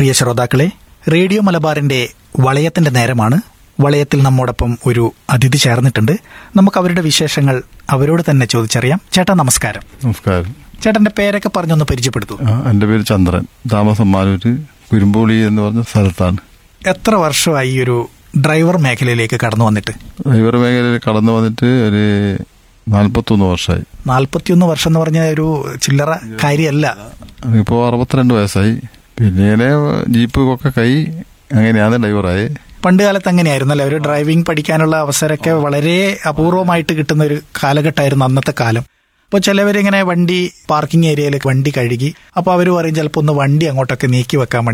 പ്രിയ ശ്രോതാക്കളെ റേഡിയോ മലബാറിന്റെ വളയത്തിന്റെ നേരമാണ് വളയത്തിൽ നമ്മോടൊപ്പം ഒരു അതിഥി ചേർന്നിട്ടുണ്ട് നമുക്ക് അവരുടെ വിശേഷങ്ങൾ അവരോട് തന്നെ ചോദിച്ചറിയാം ചേട്ടാ നമസ്കാരം നമസ്കാരം ചേട്ടന്റെ പേരൊക്കെ പറഞ്ഞൊന്ന് പരിചയപ്പെടുത്തു ആ, എൻ്റെ പേര് ചന്ദ്രൻ താമസം മാലൂര് കുരുമ്പോളി എന്ന് പറഞ്ഞ സ്ഥലത്താണ് എത്ര വർഷമായി ഈ ഒരു ഡ്രൈവർ മേഖലയിലേക്ക് കടന്നു വന്നിട്ട് ഡ്രൈവർ മേഖലയിൽ കടന്നു വന്നിട്ട് ഒരു നാൽപ്പത്തൊന്ന് വർഷമായി നാൽപ്പത്തിയൊന്ന് വർഷം എന്ന് പറഞ്ഞ ഒരു ചില്ലറ കാര്യമല്ല ഇപ്പോൾ അറുപത്തിരണ്ട് വയസ്സായി പിന്നെ ഇങ്ങനെ ജീപ്പ് ഒക്കെ കൈ അങ്ങനെയാണ് ഡ്രൈവറായി പണ്ട് കാലത്ത് അങ്ങനെയായിരുന്നു അല്ലെ ഒരു ഡ്രൈവിംഗ് പഠിക്കാനുള്ള അവസരമൊക്കെ വളരെ അപൂർവമായിട്ട് കിട്ടുന്ന ഒരു കാലഘട്ടമായിരുന്നു അന്നത്തെ കാലം അപ്പോൾ ചിലവരിങ്ങനെ വണ്ടി പാർക്കിംഗ് ഏരിയയിൽ വണ്ടി കഴുകി അപ്പോൾ അവർ പറയും ചിലപ്പോൾ ഒന്ന് വണ്ടി അങ്ങോട്ടൊക്കെ നീക്കി വെക്കാൻ വേണ്ടി